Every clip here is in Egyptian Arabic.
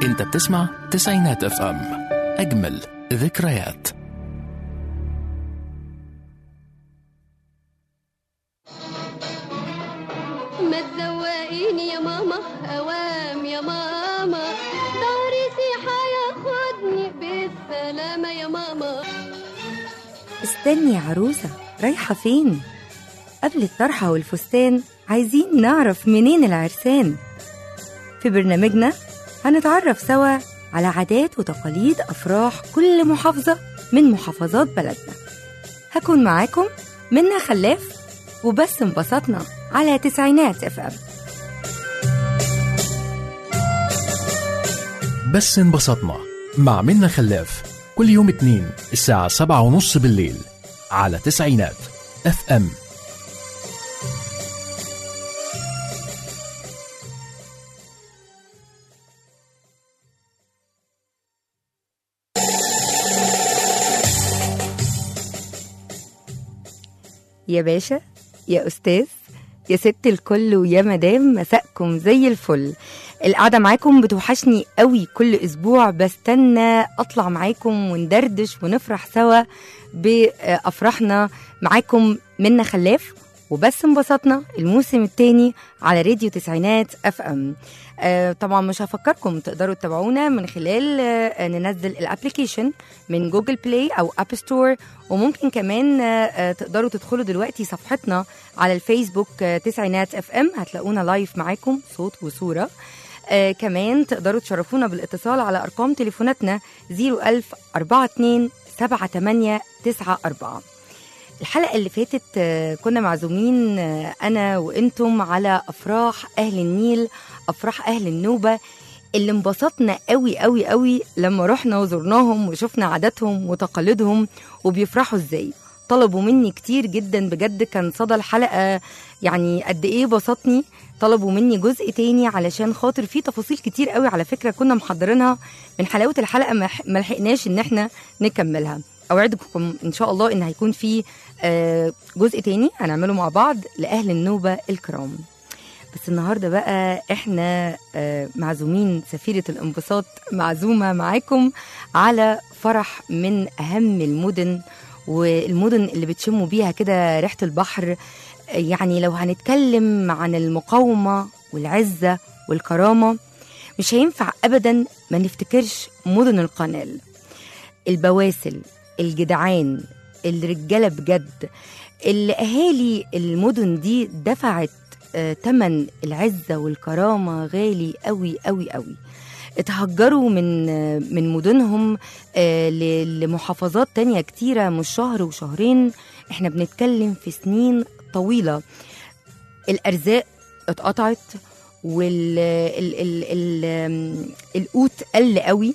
انت بتسمع تسعينات اف ام اجمل ذكريات ما تزوقيني يا ماما اوام يا ماما ظهري سيحة ياخدني بالسلامة يا ماما استني يا عروسة رايحة فين؟ قبل الطرحة والفستان عايزين نعرف منين العرسان في برنامجنا هنتعرف سوا على عادات وتقاليد أفراح كل محافظة من محافظات بلدنا هكون معاكم منا خلاف وبس انبسطنا على تسعينات اف ام بس انبسطنا مع منا خلاف كل يوم اتنين الساعة سبعة ونص بالليل على تسعينات اف ام يا باشا يا أستاذ يا ست الكل ويا مدام مساءكم زي الفل القعدة معاكم بتوحشني قوي كل أسبوع بستنى أطلع معاكم وندردش ونفرح سوا بأفراحنا معاكم منا خلاف وبس انبسطنا الموسم الثاني على راديو تسعينات اف ام آه طبعا مش هفكركم تقدروا تتابعونا من خلال آه ننزل الابلكيشن من جوجل بلاي او اب ستور وممكن كمان آه آه تقدروا تدخلوا دلوقتي صفحتنا على الفيسبوك آه تسعينات اف ام هتلاقونا لايف معاكم صوت وصوره آه كمان تقدروا تشرفونا بالاتصال على ارقام تليفوناتنا 01000 42 78 94 الحلقة اللي فاتت آه، كنا معزومين آه، أنا وإنتم على أفراح أهل النيل أفراح أهل النوبة اللي انبسطنا قوي قوي قوي لما رحنا وزرناهم وشفنا عاداتهم وتقاليدهم وبيفرحوا ازاي طلبوا مني كتير جدا بجد كان صدى الحلقة يعني قد ايه بسطني طلبوا مني جزء تاني علشان خاطر في تفاصيل كتير قوي على فكرة كنا محضرينها من حلاوة الحلقة ما ح- ما لحقناش ان احنا نكملها اوعدكم ان شاء الله ان هيكون في آه، جزء تاني هنعمله مع بعض لاهل النوبة الكرام بس النهارده بقى احنا آه، معزومين سفيرة الانبساط معزومة معاكم على فرح من أهم المدن والمدن اللي بتشموا بيها كده ريحة البحر آه، يعني لو هنتكلم عن المقاومة والعزة والكرامة مش هينفع أبدا ما نفتكرش مدن القنال البواسل الجدعان الرجالة بجد اللي أهالي المدن دي دفعت آه، تمن العزة والكرامة غالي قوي قوي قوي اتهجروا من آه، من مدنهم آه، ل- لمحافظات تانية كتيرة مش شهر وشهرين احنا بنتكلم في سنين طويلة الأرزاق اتقطعت وال ال ال ال آم، القوت قل قوي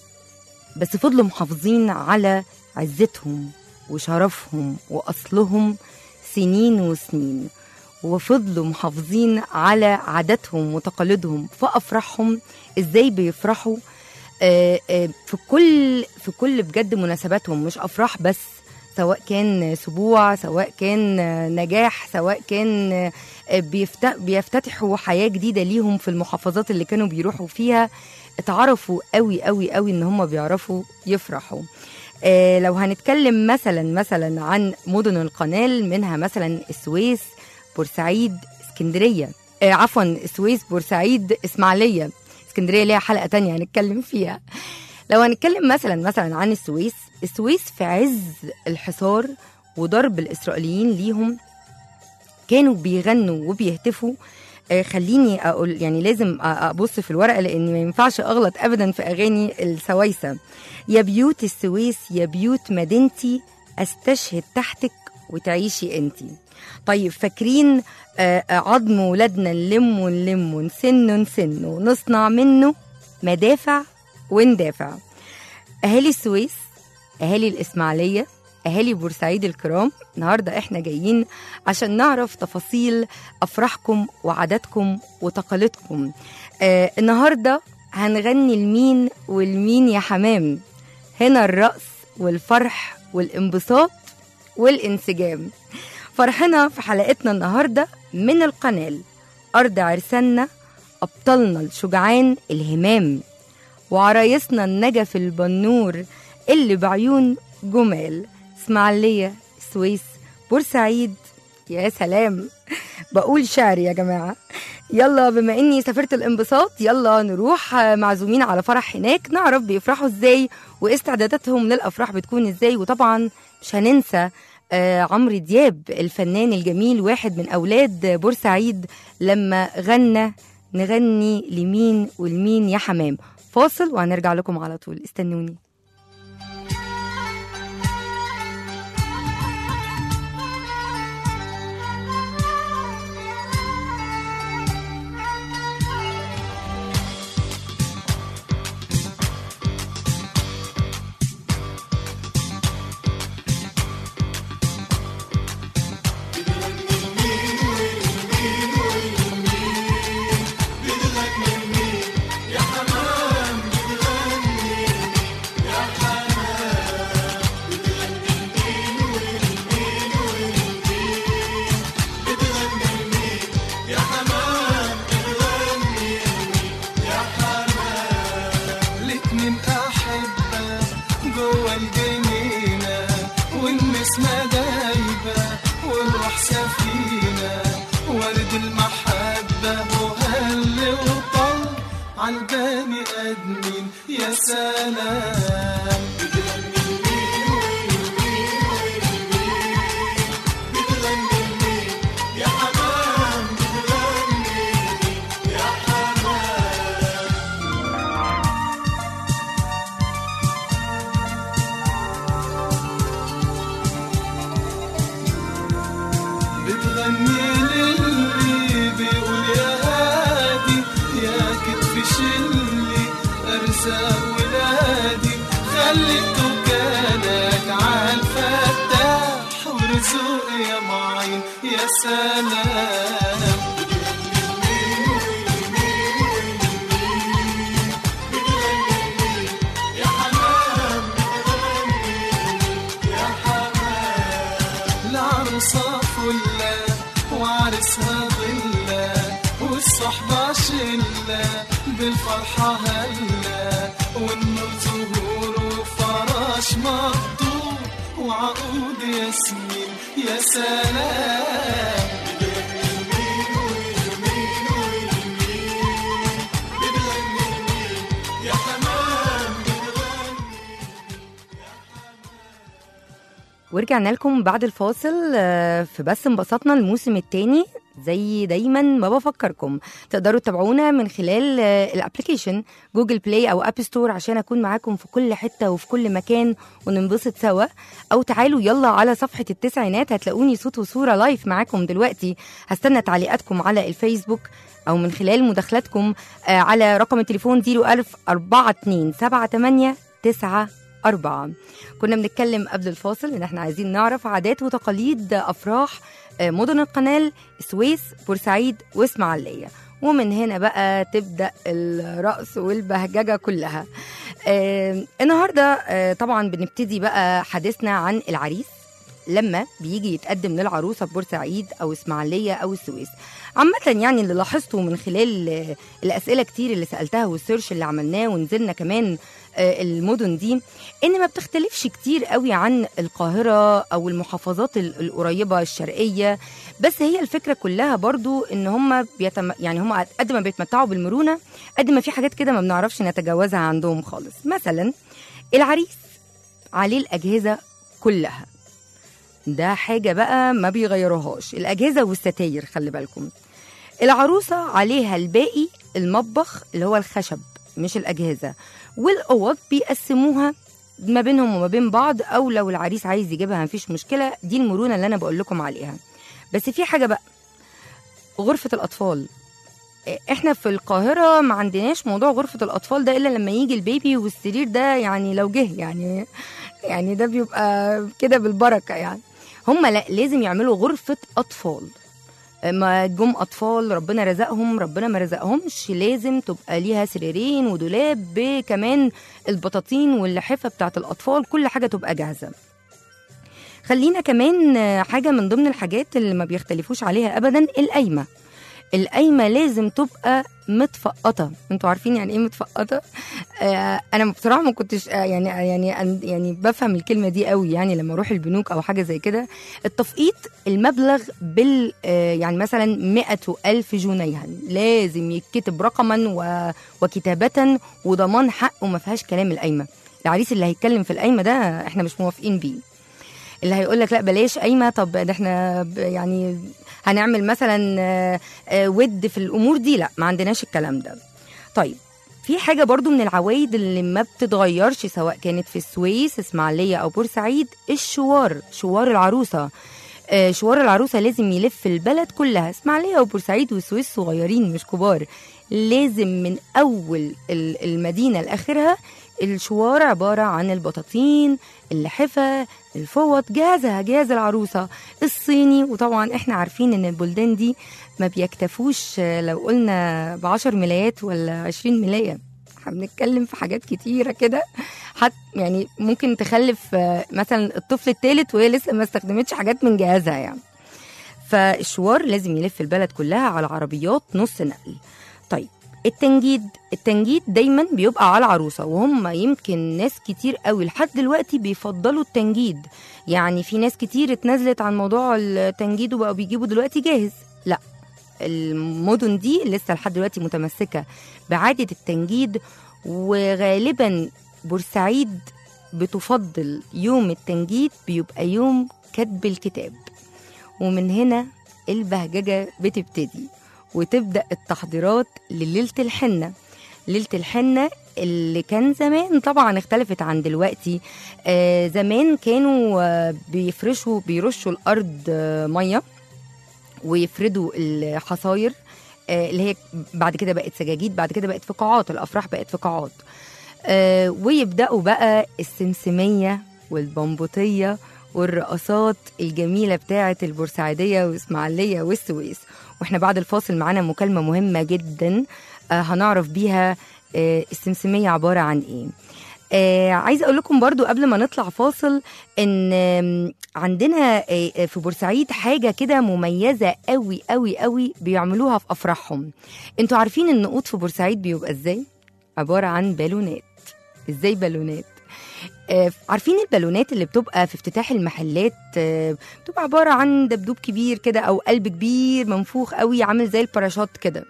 بس فضلوا محافظين على عزتهم وشرفهم وأصلهم سنين وسنين وفضلوا محافظين على عاداتهم وتقاليدهم في أفراحهم إزاي بيفرحوا آه، آه، في كل في كل بجد مناسباتهم مش أفراح بس سواء كان سبوع سواء كان آه، نجاح سواء كان آه، بيفت- بيفتتحوا حياة جديدة ليهم في المحافظات اللي كانوا بيروحوا فيها اتعرفوا قوي قوي قوي ان هم بيعرفوا يفرحوا آه لو هنتكلم مثلا مثلا عن مدن القنال منها مثلا السويس بورسعيد اسكندريه آه عفوا السويس بورسعيد اسماعيليه اسكندريه ليها حلقه تانية هنتكلم فيها لو هنتكلم مثلا مثلا عن السويس السويس في عز الحصار وضرب الاسرائيليين ليهم كانوا بيغنوا وبيهتفوا آه، خليني اقول يعني لازم أ- ابص في الورقه لان ما ينفعش اغلط ابدا في اغاني السويسه يا بيوت السويس يا بيوت مدينتي استشهد تحتك وتعيشي انتي طيب فاكرين آه، آه، عظم ولادنا نلم ونلم نسن نسن ونصنع منه مدافع وندافع اهالي السويس اهالي الاسماعيليه اهالي بورسعيد الكرام النهارده احنا جايين عشان نعرف تفاصيل افراحكم وعاداتكم وتقاليدكم آه النهارده هنغني لمين والمين يا حمام هنا الرقص والفرح والانبساط والانسجام فرحنا في حلقتنا النهارده من القنال ارض عرسنا ابطالنا الشجعان الهمام وعرايسنا النجف البنور اللي بعيون جمال اسماعيلية السويس بورسعيد يا سلام بقول شعر يا جماعة يلا بما اني سافرت الانبساط يلا نروح آه، معزومين على فرح هناك نعرف بيفرحوا ازاي واستعداداتهم للافراح بتكون ازاي وطبعا مش هننسى آه، عمرو دياب الفنان الجميل واحد من اولاد بورسعيد لما غنى نغني لمين ولمين يا حمام فاصل وهنرجع لكم على طول استنوني الاتنين أحبة جوا الجنينة والنسمة دايبة والروح سفينة ورد المحبة وهل وطل عالبني آدمين يا سلام يا حمام بتغني يا حمام بتغني للي بيقول يا هادي يا كتف شلي ارزاق ولادي خلي دكانك عالفتاح ورزق يا معين يا سلام يا حمام يا حمام العروسة فلة وعرسها ظلة والصحبة شلة بالفرحة هلة والنور زهور وفراش مقطوع وعقود ياسمين يا سلام يا حمام ورجعنا لكم بعد الفاصل آه، في بس انبسطنا الموسم الثاني زي دايما ما بفكركم تقدروا تتابعونا من خلال آه، الابلكيشن جوجل بلاي او اب ستور عشان اكون معاكم في كل حته وفي كل مكان وننبسط سوا او تعالوا يلا على صفحه التسعينات هتلاقوني صوت وصوره لايف معاكم دلوقتي هستنى تعليقاتكم على الفيسبوك او من خلال مداخلاتكم آه، على رقم التليفون 01000 4278 9 أربعة كنا بنتكلم قبل الفاصل إن إحنا عايزين نعرف عادات وتقاليد أفراح آه، مدن القنال السويس بورسعيد وإسماعيلية ومن هنا بقى تبدأ الرقص والبهججة كلها آه، النهاردة آه، طبعا بنبتدي بقى حديثنا عن العريس لما بيجي يتقدم للعروسة في بورسعيد أو إسماعيلية أو السويس عامة يعني اللي لاحظته من خلال آه، الأسئلة كتير اللي سألتها والسيرش اللي عملناه ونزلنا كمان آه، المدن دي ان ما بتختلفش كتير قوي عن القاهره او المحافظات ال- القريبه الشرقيه بس هي الفكره كلها برضو ان هم بيتم يعني هم قد ما بيتمتعوا بالمرونه قد ما في حاجات كده ما بنعرفش نتجاوزها عندهم خالص مثلا العريس عليه الاجهزه كلها ده حاجه بقى ما بيغيروهاش الاجهزه والستاير خلي بالكم العروسه عليها الباقي المطبخ اللي هو الخشب مش الاجهزه والاوض بيقسموها ما بينهم وما بين بعض او لو العريس عايز يجيبها مفيش مشكله دي المرونه اللي انا بقول لكم عليها بس في حاجه بقى غرفه الاطفال احنا في القاهره ما عندناش موضوع غرفه الاطفال ده الا لما يجي البيبي والسرير ده يعني لو جه يعني يعني ده بيبقى كده بالبركه يعني هم لا لازم يعملوا غرفه اطفال ما جم اطفال ربنا رزقهم ربنا ما رزقهمش لازم تبقى ليها سريرين ودولاب بكمان البطاطين واللحافه بتاعت الاطفال كل حاجه تبقى جاهزه خلينا كمان حاجه من ضمن الحاجات اللي ما بيختلفوش عليها ابدا القايمه القايمه لازم تبقى متفقطه انتوا عارفين يعني ايه متفقطه آه انا بصراحه ما كنتش آه يعني يعني أن- يعني بفهم الكلمه دي قوي يعني لما اروح البنوك او حاجه زي كده التفقيط المبلغ بال آه يعني مثلا مئة ألف جنيها لازم يتكتب رقما و... وكتابة وضمان حق وما فيهاش كلام القايمة العريس اللي هيتكلم في القايمة ده احنا مش موافقين بيه اللي هيقول لك لا بلاش قايمة طب ده احنا ب- يعني هنعمل مثلا آه، آه، ود في الأمور دي لا ما عندناش الكلام ده طيب في حاجة برضو من العوايد اللي ما بتتغيرش سواء كانت في السويس اسماعيلية أو بورسعيد الشوار شوار العروسة آه، شوار العروسة لازم يلف البلد كلها اسماعيلية وبورسعيد والسويس صغيرين مش كبار لازم من أول ال- المدينة لآخرها الشوار عبارة عن البطاطين اللحفة الفوط جاهزة جاهز العروسة الصيني وطبعا احنا عارفين ان البلدان دي ما بيكتفوش آه، لو قلنا بعشر ملايات ولا عشرين ملاية احنا بنتكلم في حاجات كتيرة كده حتى يعني ممكن تخلف آه، مثلا الطفل الثالث وهي لسه ما استخدمتش حاجات من جهازها يعني فالشوار لازم يلف البلد كلها على عربيات نص نقل طيب التنجيد التنجيد دايما بيبقى على العروسه وهم يمكن ناس كتير قوي لحد دلوقتي بيفضلوا التنجيد يعني في ناس كتير اتنازلت عن موضوع التنجيد وبقوا بيجيبوا دلوقتي جاهز لا المدن دي لسه لحد دلوقتي متمسكه بعاده التنجيد وغالبا بورسعيد بتفضل يوم التنجيد بيبقى يوم كتب الكتاب ومن هنا البهججة بتبتدي وتبدأ التحضيرات لليلة الحنة ليلة الحنة اللي كان زمان طبعا اختلفت عن دلوقتي آه زمان كانوا آه بيفرشوا بيرشوا الأرض آه مية ويفردوا الحصاير آه اللي هي بعد كده بقت سجاجيد بعد كده بقت في قاعات الأفراح بقت في قاعات آه ويبدأوا بقى السمسمية والبمبوطية والرقصات الجميلة بتاعة البورسعيدية وإسماعيلية والسويس واحنا بعد الفاصل معانا مكالمة مهمة جدا آه هنعرف بيها آه السمسمية عبارة عن ايه آه عايزه اقول لكم برضو قبل ما نطلع فاصل ان آم، عندنا آه آه، في بورسعيد حاجه كده مميزه قوي قوي قوي بيعملوها في افراحهم انتوا عارفين النقود في بورسعيد بيبقى ازاي عباره عن بالونات ازاي بالونات آه، عارفين البالونات اللي بتبقى في افتتاح المحلات آه، بتبقى عباره عن دبدوب كبير كده او قلب كبير منفوخ قوي عامل زي الباراشوت كده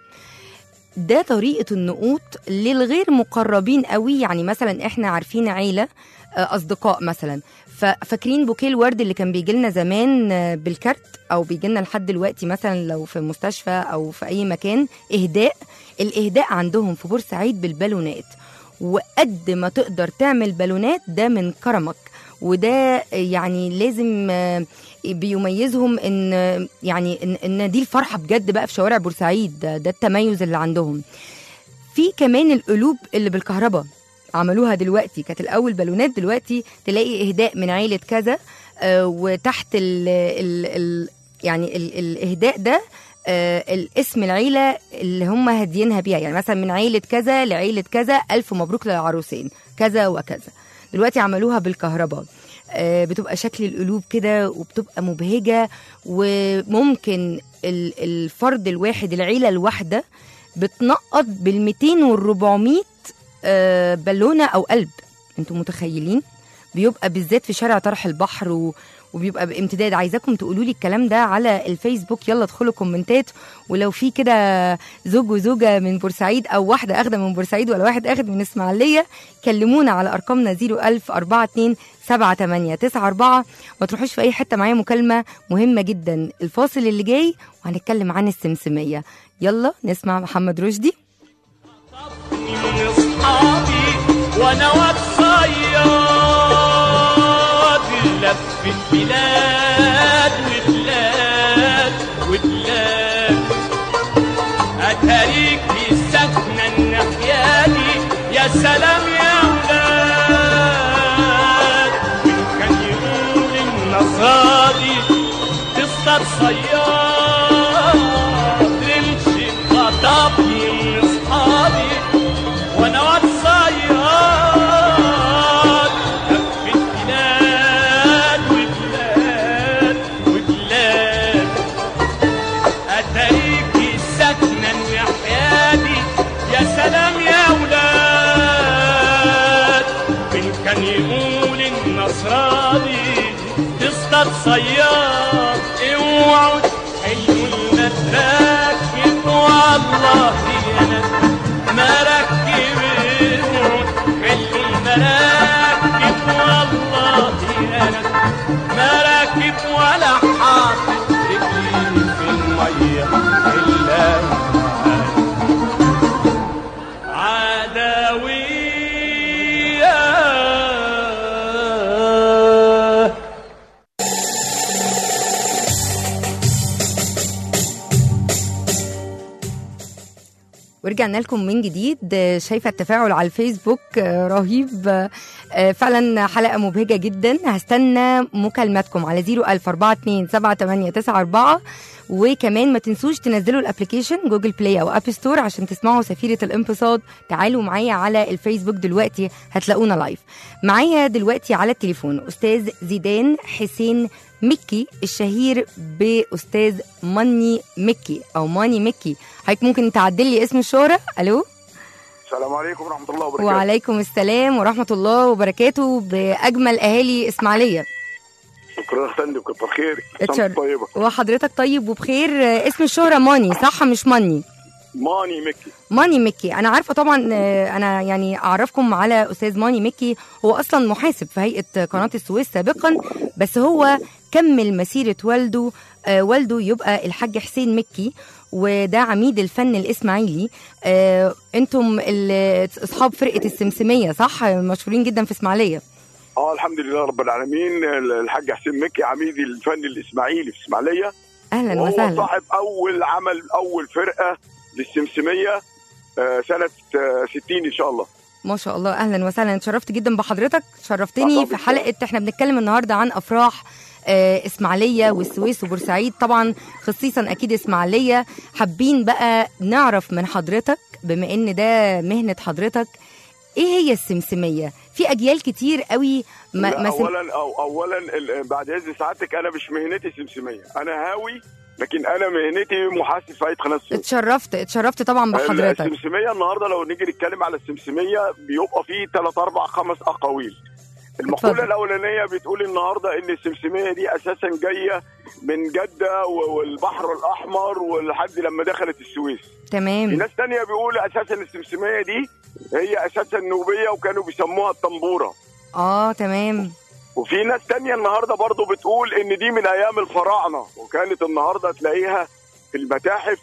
ده طريقه النقوط للغير مقربين قوي يعني مثلا احنا عارفين عيله آه، اصدقاء مثلا ففاكرين بوكيه الورد اللي كان بيجي لنا زمان آه، بالكارت او بيجي لنا لحد دلوقتي مثلا لو في مستشفى او في اي مكان اهداء الاهداء عندهم في بورسعيد بالبالونات وقد ما تقدر تعمل بالونات ده من كرمك وده يعني لازم آه، بيميزهم ان يعني ان, إن دي الفرحه بجد بقى في شوارع بورسعيد ده, ده التميز اللي عندهم في كمان القلوب اللي بالكهرباء عملوها دلوقتي كانت الاول بالونات دلوقتي تلاقي اهداء من عيله كذا آه، وتحت ال ال ال يعني ال الاهداء ده آه، الاسم العيله اللي هم هادينها بيها يعني مثلا من عيله كذا لعيله كذا الف مبروك للعروسين كذا وكذا دلوقتي عملوها بالكهرباء آه، بتبقى شكل القلوب كده وبتبقى مبهجه وممكن ال- الفرد الواحد العيله الواحده بتنقط بال 200 وال 400 آه، بالونه او قلب انتوا متخيلين بيبقى بالذات في شارع طرح البحر و... وبيبقى بامتداد عايزاكم تقولوا لي الكلام ده على الفيسبوك يلا ادخلوا كومنتات ولو في كده زوج وزوجه من بورسعيد او واحده اخده من بورسعيد ولا واحد اخد من اسماعيليه كلمونا على ارقامنا 01000 42 7894 ما تروحوش في اي حته معايا مكالمه مهمه جدا الفاصل اللي جاي وهنتكلم عن السمسميه يلا نسمع محمد رشدي من اصحابي وانا واد صياد لف البلاد وبلاد وبلاد اتاريك السكنة النحياني يا سلام يا ولاد كان يقول النصادي تصطاد صياد تمشي خطب من اصحابي وانا واد صياد لفت بلاد وبلاد وبلاد اتاريك السكن صياد اوعوا تحلوا المراكب والله انا مراكب اوعوا تحلوا المراكب والله انا مراكب ولا حاطط رجلي في الميه الا عدويه ورجعنا لكم من جديد آه، شايفه التفاعل على الفيسبوك آه، رهيب آه، آه، فعلا حلقه مبهجه جدا هستنى مكالماتكم على 004278994 وكمان ما تنسوش تنزلوا الابلكيشن جوجل بلاي او اب ستور عشان تسمعوا سفيره الانبساط تعالوا معايا على الفيسبوك دلوقتي هتلاقونا لايف معايا دلوقتي على التليفون استاذ زيدان حسين مكي الشهير باستاذ ماني مكي او ماني مكي حضرتك ممكن تعدل لي اسم الشهرة الو السلام عليكم ورحمه الله وبركاته وعليكم السلام ورحمة الله وبركاته بأجمل أهالي إسماعيلية شكرا يا فندم كتر خيرك اتشرف. سنة طيبه وحضرتك طيب وبخير آه، اسم الشهرة ماني صح مش ماني ماني مكي ماني مكي انا عارفه طبعا آه، انا يعني اعرفكم على استاذ ماني مكي هو اصلا محاسب في هيئه قناه السويس سابقا بس هو كمل مسيره والده آه، والده يبقى الحاج حسين مكي وده عميد الفن الاسماعيلي آه، انتم ال- اصحاب فرقه السمسميه صح مشهورين جدا في اسماعيليه اه الحمد لله رب العالمين الحاج حسين مكي عميد الفن الاسماعيلي في اسماعيليه اهلا وهو وسهلا صاحب اول عمل اول فرقه للسمسميه آه، سنه آه، 60 ان شاء الله ما شاء الله اهلا وسهلا اتشرفت جدا بحضرتك شرفتني آه، في طبعاً. حلقه احنا بنتكلم النهارده عن افراح آه، اسماعيليه والسويس وبورسعيد طبعا خصيصا اكيد اسماعيليه حابين بقى نعرف من حضرتك بما ان ده مهنه حضرتك ايه هي السمسميه في اجيال كتير قوي ما, لا ما سم... اولا أو اولا ال- بعد اذن سعادتك انا مش مهنتي سمسميه انا هاوي لكن انا مهنتي محاسب في هيئه قناه السويس اتشرفت اتشرفت طبعا بحضرتك السمسميه النهارده لو نيجي نتكلم على السمسميه بيبقى فيه ثلاث اربع خمس اقاويل المقوله اتفضل. الاولانيه بتقول النهارده ان السمسميه دي اساسا جايه من جده و- والبحر الاحمر ولحد لما دخلت السويس في تمام ناس تانية بيقول اساسا السمسميه دي هي اساسا نوبيه وكانوا بيسموها الطنبوره اه تمام وفي ناس تانية النهارده برضو بتقول ان دي من ايام الفراعنه وكانت النهارده تلاقيها في المتاحف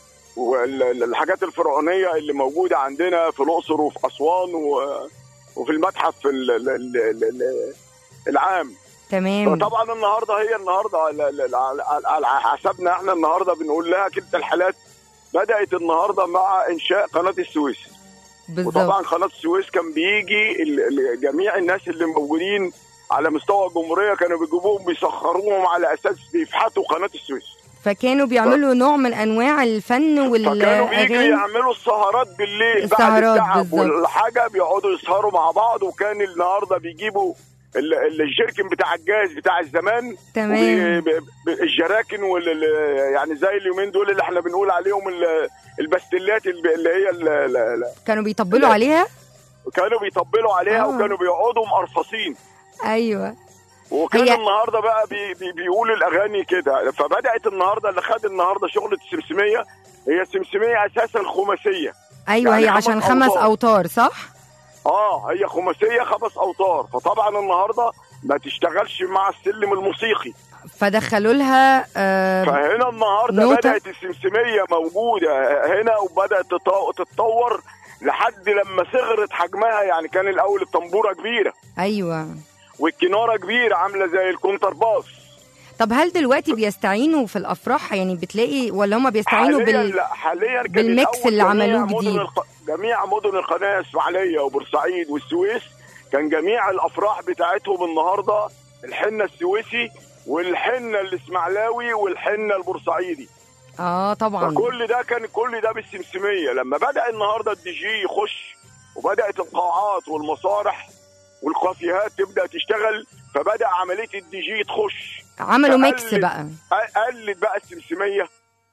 والحاجات الفرعونيه اللي موجوده عندنا في الاقصر وفي اسوان و- وفي المتحف ال- ال- ال- ال- ال- العام تمام فطبعا النهارده هي النهارده على- على- على على حسبنا احنا النهارده بنقول لها كلتا الحالات بدات النهارده مع انشاء قناه السويس بالظبط وطبعا قناه السويس كان بيجي ال- ال- جميع الناس اللي موجودين على مستوى الجمهوريه كانوا بيجيبوهم بيسخروهم على اساس بيفحتوا قناه السويس فكانوا بيعملوا نوع من انواع الفن فكانوا بيجوا والاغاني يعملوا السهرات بالليل بعد السهرات التعب بالظبط. والحاجه بيقعدوا يسهروا مع بعض وكان النهارده بيجيبوا ال- ال- الجيركن بتاع الجاز بتاع الزمان تمام وبي- ب- ب- الجراكن وال ال- يعني زي اليومين دول اللي احنا بنقول عليهم ال- البستلات اللي اللي هي ال- ال- ال- كانوا بيطبلوا عليها كانوا بيطبلوا عليها آه. وكانوا بيقعدوا مقرفصين ايوه وكان هي- النهارده بقى بي بي بيقول الاغاني كده فبدات النهارده اللي خد النهارده شغله السمسميه هي السمسميه اساسا خماسيه ايوه يعني هي خمس عشان خمس أوتار. اوتار صح اه هي خماسيه خمس اوتار فطبعا النهارده ما تشتغلش مع السلم الموسيقي فدخلوا لها آه فهنا النهارده نوتة. بدات السمسميه موجوده هنا وبدات تط- تتطور لحد لما صغرت حجمها يعني كان الاول الطنبوره كبيره ايوه والكناره كبيره عامله زي الكونترباس طب هل دلوقتي بيستعينوا في الافراح يعني بتلاقي ولا هم بيستعينوا حاليا بال لا حاليا كان بالميكس الأول اللي جميع عملوه مدن جديد. الق... جميع مدن القناه الاسماعيليه وبورسعيد والسويس كان جميع الافراح بتاعتهم النهارده الحنه السويسي والحنه الاسماعيلاوي والحنه البورسعيدي اه طبعا فكل ده كان كل ده بالسمسميه لما بدا النهارده الدي جي يخش وبدات القاعات والمسارح والكافيهات تبدا تشتغل فبدا عمليه الدي جي تخش عملوا فقلت- ميكس بقى قلت بقى السمسميه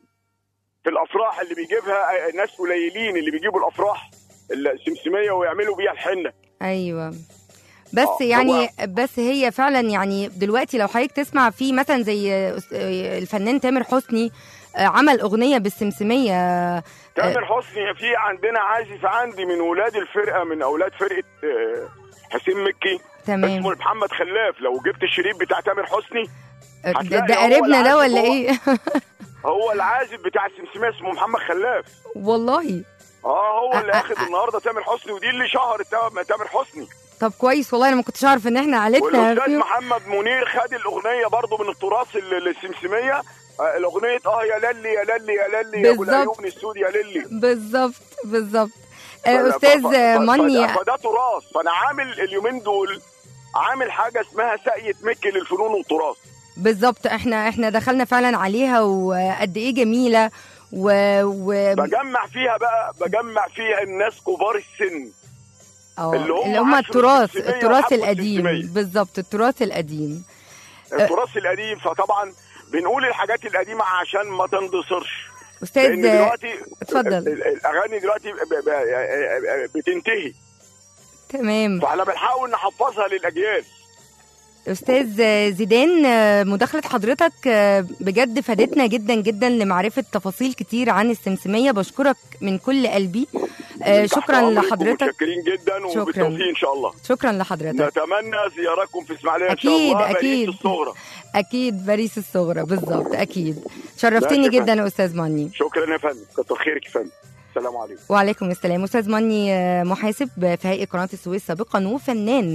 في الافراح اللي بيجيبها ناس قليلين اللي بيجيبوا الافراح السمسميه ويعملوا بيها الحنه ايوه بس آه، يعني بس هي فعلا يعني دلوقتي لو حضرتك تسمع في مثلا زي أس- الفنان تامر حسني آه، عمل اغنيه بالسمسميه تامر حسني في عندنا عازف عندي من ولاد الفرقه من اولاد فرقه آه، حسين مكي تمام اسمه محمد خلاف لو جبت الشريط بتاع تامر حسني ده, هتلاقي ده هو قريبنا ده العازف ولا هو- ايه هو العازف بتاع السمسميه اسمه محمد خلاف والله اه هو اللي أ- أ- اخد النهارده تامر حسني ودي اللي شهرت تام- تامر حسني طب كويس والله انا ما كنتش اعرف ان احنا عيلتنا والاستاذ فيهم. محمد منير خد الاغنيه برضو من التراث ال- السمسميه آه، الاغنيه اه يا للي يا للي يا للي يا ابو بالظبط. العيون السود يا للي بالظبط بالظبط ف- آه، ف- استاذ ف- ف- ماني فده- فده تراث فانا عامل اليومين دول عامل حاجه اسمها ساقية مكي للفنون والتراث بالظبط احنا احنا دخلنا فعلا عليها وقد ايه جميله و, و... بجمع فيها بقى بجمع فيها الناس كبار السن اه اللي هم اللي هم عاشوا التراث السمسمية التراث وحبوا القديم السمسمية. بالظبط التراث القديم التراث القديم فطبعا بنقول الحاجات القديمه عشان ما تندثرش لان استاذ دلوقتي اتفضل. ال- ال- الاغاني دلوقتي ب- ب- بتنتهي تمام فاحنا بنحاول نحفظها للاجيال استاذ زيدان آه، مداخله حضرتك آه، بجد فادتنا جدا جدا لمعرفه تفاصيل كتير عن السمسميه بشكرك من كل قلبي آه، تحت شكرا أمرك لحضرتك ومتشكرين جدا شكراً. وبالتوفيق ان شاء الله شكرا لحضرتك نتمنى زيارتكم في اسماعيليه ان شاء أكيد، الله باريس أكيد. الصغرى اكيد باريس الصغرى بالظبط اكيد شرفتني ماشي يا جدا يا استاذ ماني شكرا يا فندم كتر خيرك يا فندم السلام عليكم وعليكم السلام استاذ ماني آه، محاسب في هيئه قناه السويس سابقا وفنان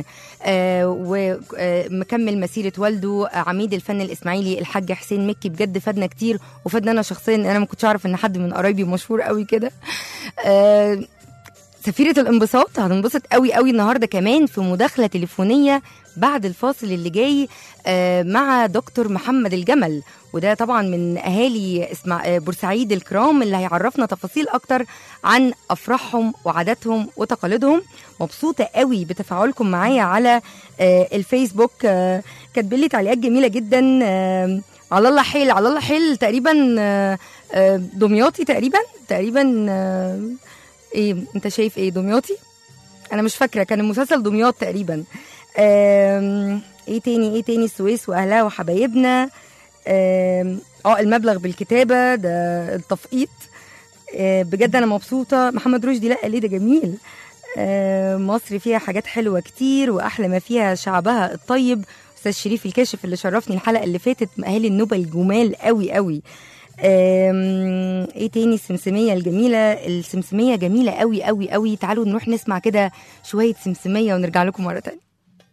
ومكمل مسيره والده آه، عميد الفن الاسماعيلي الحاج حسين مكي بجد فادنا كتير وفادنا انا شخصيا انا ما كنتش اعرف ان حد من قرايبي مشهور قوي كده آه، سفيرة الانبساط هننبسط قوي قوي النهارده كمان في مداخلة تليفونية بعد الفاصل اللي جاي آه، مع دكتور محمد الجمل وده طبعا من اهالي اسمع آه، بورسعيد الكرام اللي هيعرفنا تفاصيل اكتر عن افراحهم وعاداتهم وتقاليدهم مبسوطه قوي بتفاعلكم معايا على آه، الفيسبوك آه، كاتبين لي تعليقات جميله جدا آه، على الله حيل على الله حيل تقريبا آه، آه، دمياطي تقريبا تقريبا آه، ايه انت شايف ايه دمياطي انا مش فاكره كان المسلسل دمياط تقريبا آم، ايه تاني ايه تاني السويس واهلها وحبايبنا آم، اه المبلغ بالكتابه ده التفقيط آه، بجد انا مبسوطه محمد رشدي لا ليه ده جميل آه، مصر فيها حاجات حلوه كتير واحلى ما فيها شعبها الطيب استاذ شريف الكاشف اللي شرفني الحلقه اللي فاتت اهالي النوبه الجمال قوي قوي آم، ايه تاني السمسميه الجميله السمسميه جميله قوي قوي قوي تعالوا نروح نسمع كده شويه سمسميه ونرجع لكم مره تانية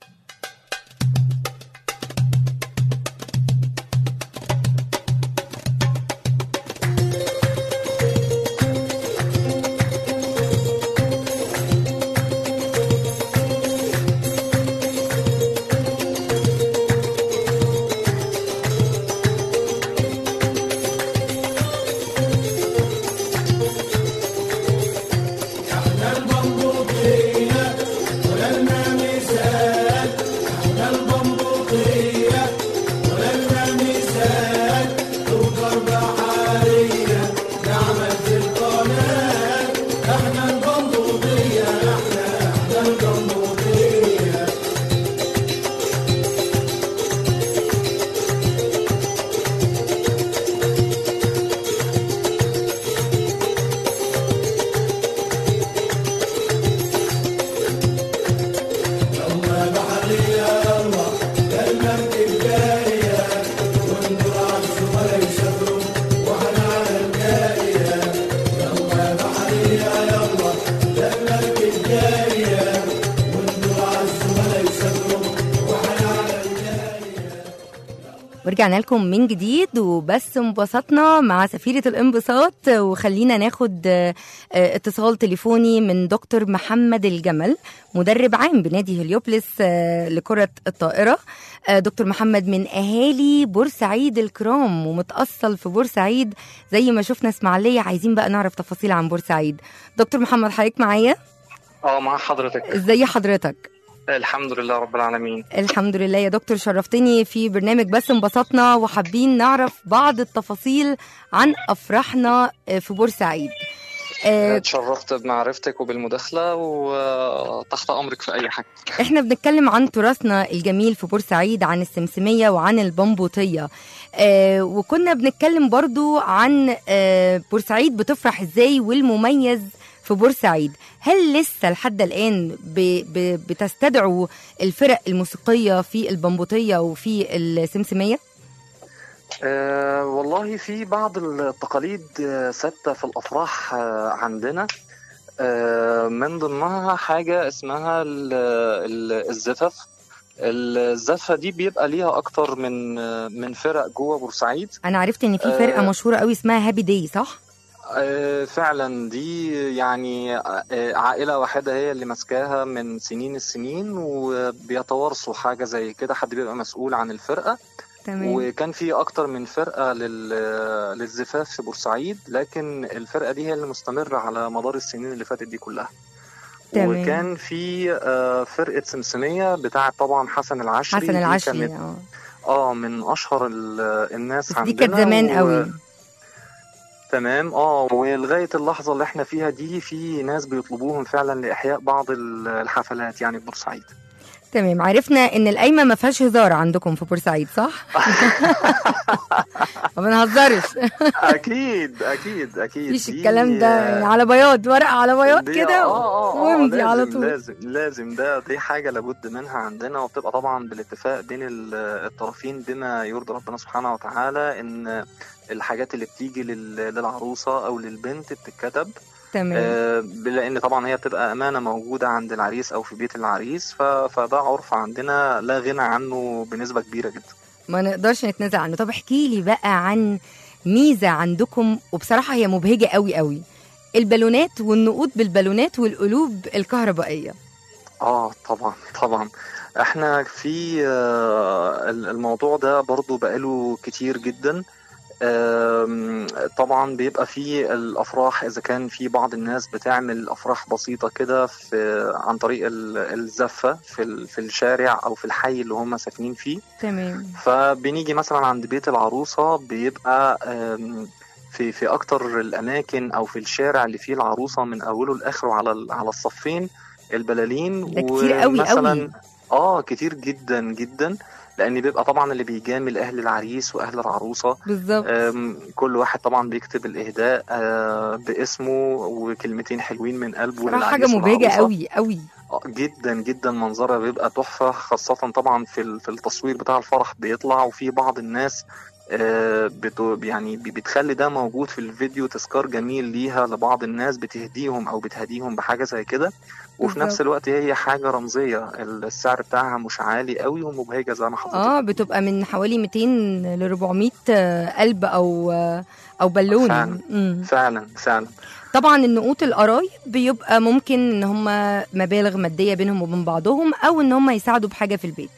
ورجعنا لكم من جديد وبس انبسطنا مع سفيرة الانبساط وخلينا ناخد آه، آه، اتصال تليفوني من دكتور محمد الجمل مدرب عام بنادي هليوبلس آه، لكرة الطائرة آه، دكتور محمد من أهالي بورسعيد الكرام ومتأصل في بورسعيد زي ما شفنا اسماعيلية عايزين بقى نعرف تفاصيل عن بورسعيد دكتور محمد حضرتك معايا اه مع حضرتك ازاي حضرتك الحمد لله رب العالمين الحمد لله يا دكتور شرفتني في برنامج بس انبسطنا وحابين نعرف بعض التفاصيل عن افراحنا في بورسعيد آه، اتشرفت بمعرفتك وبالمداخلة وتحت أمرك في أي حاجة احنا بنتكلم عن تراثنا الجميل في بورسعيد عن السمسمية وعن البمبوطية آه وكنا بنتكلم برضو عن آه بورسعيد بتفرح ازاي والمميز في بورسعيد هل لسه لحد الآن ب ب بتستدعوا الفرق الموسيقية في البمبوطية وفي السمسمية؟ أه والله في بعض التقاليد آه، ثابتة في الأفراح آه، عندنا أه من ضمنها حاجة اسمها ال- ال- الزفف الزفة دي بيبقى ليها أكتر من آه، من فرق جوه بورسعيد أنا عرفت إن في فرقة آه. مشهورة قوي اسمها هابي داي صح؟ آه، فعلا دي يعني آه، عائلة واحدة هي اللي ماسكاها من سنين السنين وبيتوارثوا حاجة زي كده حد بيبقى مسؤول عن الفرقة تمام وكان في أكتر من فرقة لل- للزفاف في بورسعيد لكن الفرقة دي هي اللي مستمرة على مدار السنين اللي فاتت دي كلها تمام. وكان في آه، فرقة سمسمية بتاعة طبعا حسن العشري حسن دي العشري كانت اه اه من أشهر ال- الناس بس دي عندنا كانت زمان و- قوي تمام اه ولغايه اللحظه اللي احنا فيها دي في ناس بيطلبوهم فعلا لاحياء بعض ال- الحفلات يعني في بورسعيد تمام عرفنا ان القايمه ما فيهاش هزار عندكم في بورسعيد صح؟ ما بنهزرش اكيد اكيد اكيد مفيش دي- الكلام ده يعني على بياض ورقه على بياض دي- كده اه اه اه وامضي لازم على طول لازم لازم ده دي حاجه لابد منها عندنا وبتبقى طبعا بالاتفاق بين ال- الطرفين بما يرضي ربنا سبحانه وتعالى ان الحاجات اللي بتيجي لل- للعروسه او للبنت بتتكتب تمام آه، لان طبعا هي بتبقى امانه موجوده عند العريس او في بيت العريس ف- فده عرف عندنا لا غنى عنه بنسبه كبيره جدا ما نقدرش نتنازل عنه طب احكي لي بقى عن ميزه عندكم وبصراحه هي مبهجه قوي قوي البالونات والنقود بالبالونات والقلوب الكهربائيه اه طبعا طبعا احنا في آه، الموضوع ده برضو بقاله كتير جدا آم، طبعا بيبقى في الافراح اذا كان في بعض الناس بتعمل افراح بسيطه كده في عن طريق ال- الزفه في ال- في الشارع او في الحي اللي هم ساكنين فيه تمام فبنيجي مثلا عند بيت العروسة بيبقى آم، في في أكتر الأماكن أو في الشارع اللي فيه العروسة من أوله لآخره على ال- على الصفين البلالين ده كتير قوي ومثلاً- قوي. اه كتير جدا جدا لأن بيبقى طبعا اللي بيجامل أهل العريس وأهل العروسة بالظبط آم، كل واحد طبعا بيكتب الإهداء آه، باسمه وكلمتين حلوين من قلبه صراحه حاجه للعريس مبهجه والعروسة. قوي قوي آه، جدا جدا منظرها بيبقى تحفة خاصة طبعا في ال- في التصوير بتاع الفرح بيطلع وفي بعض الناس آه، بتو يعني بي- بتخلي ده موجود في الفيديو تذكار جميل ليها لبعض الناس بتهديهم او بتهديهم بحاجة زي كده وفي بالظبط. نفس الوقت هي حاجة رمزية السعر بتاعها مش عالي قوي ومبهجة زي ما حضرتك اه بتبقى من حوالي 200 ل 400 آه، قلب او آه، او بالون فعلا. مم. فعلا فعلا طبعا النقوط القرايب بيبقى ممكن ان هم مبالغ ماديه بينهم وبين بعضهم او ان هم يساعدوا بحاجه في البيت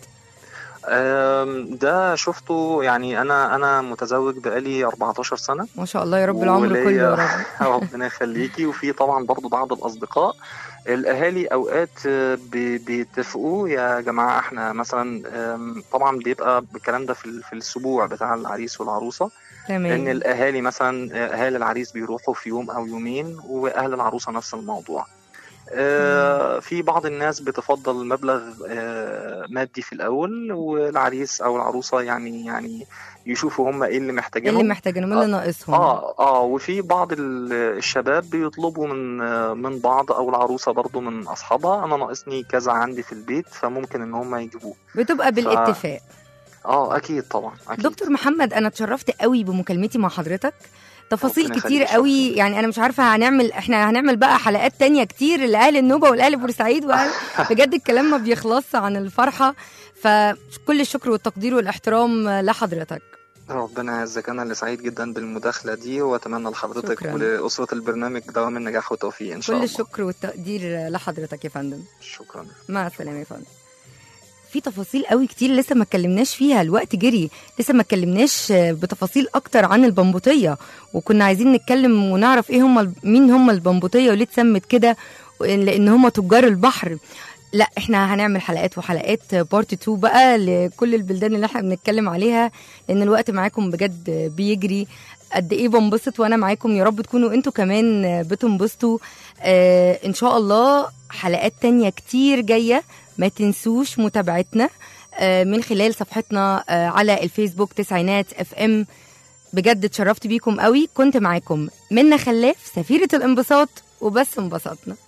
آم، ده شفته يعني انا انا متزوج بقالي 14 سنة ما شاء الله يا رب العمر وليا- كله يا رب ربنا يخليكي وفي طبعا برضو بعض الاصدقاء الاهالي اوقات آه، بي- بيتفقوا يا جماعه احنا مثلا آم، طبعا بيبقى الكلام ده في ال- في الاسبوع بتاع العريس والعروسه ان تمام الاهالي مثلا آه، اهالي العريس بيروحوا في يوم او يومين واهل العروسه نفس الموضوع آه، في بعض الناس بتفضل مبلغ آه، مادي في الاول والعريس او العروسه يعني يعني يشوفوا هم ايه اللي إيه محتاجينهم اللي محتاجينه إيه اللي ناقصهم اه اه وفي بعض ال- الشباب بيطلبوا من من بعض او العروسه برضو من اصحابها انا ناقصني كذا عندي في البيت فممكن ان هم يجيبوه بتبقى بالاتفاق اه اكيد طبعا اكيد دكتور محمد انا اتشرفت قوي بمكالمتي مع حضرتك تفاصيل ربنا كتير يخليك، قوي يعني انا مش عارفه هنعمل احنا هنعمل بقى حلقات تانية كتير لاهل النوبه والاهل بورسعيد وأهل بجد الكلام ما بيخلصش عن الفرحه فكل الشكر والتقدير والاحترام لحضرتك ربنا يعزك انا اللي سعيد جدا بالمداخله دي واتمنى لحضرتك شكراً. ولاسره البرنامج دوام النجاح والتوفيق ان شاء كل الله الشكر والتقدير لحضرتك يا فندم شكرا مع السلامه يا فندم في تفاصيل قوي كتير لسه ما اتكلمناش فيها الوقت جري لسه ما اتكلمناش بتفاصيل اكتر عن البمبوطيه وكنا عايزين نتكلم ونعرف ايه هم مين هم البمبوطيه وليه اتسمت كده لان هم تجار البحر لا احنا هنعمل حلقات وحلقات بارت 2 بقى لكل البلدان اللي احنا بنتكلم عليها لان الوقت معاكم بجد بيجري قد ايه بنبسط وانا معاكم يا رب تكونوا انتوا كمان آه، بتنبسطوا آه ان شاء الله حلقات تانية كتير جاية ما تنسوش متابعتنا آه من خلال صفحتنا آه على الفيسبوك تسعينات اف ام بجد اتشرفت بيكم قوي كنت معاكم منى خلاف سفيرة الانبساط وبس انبسطنا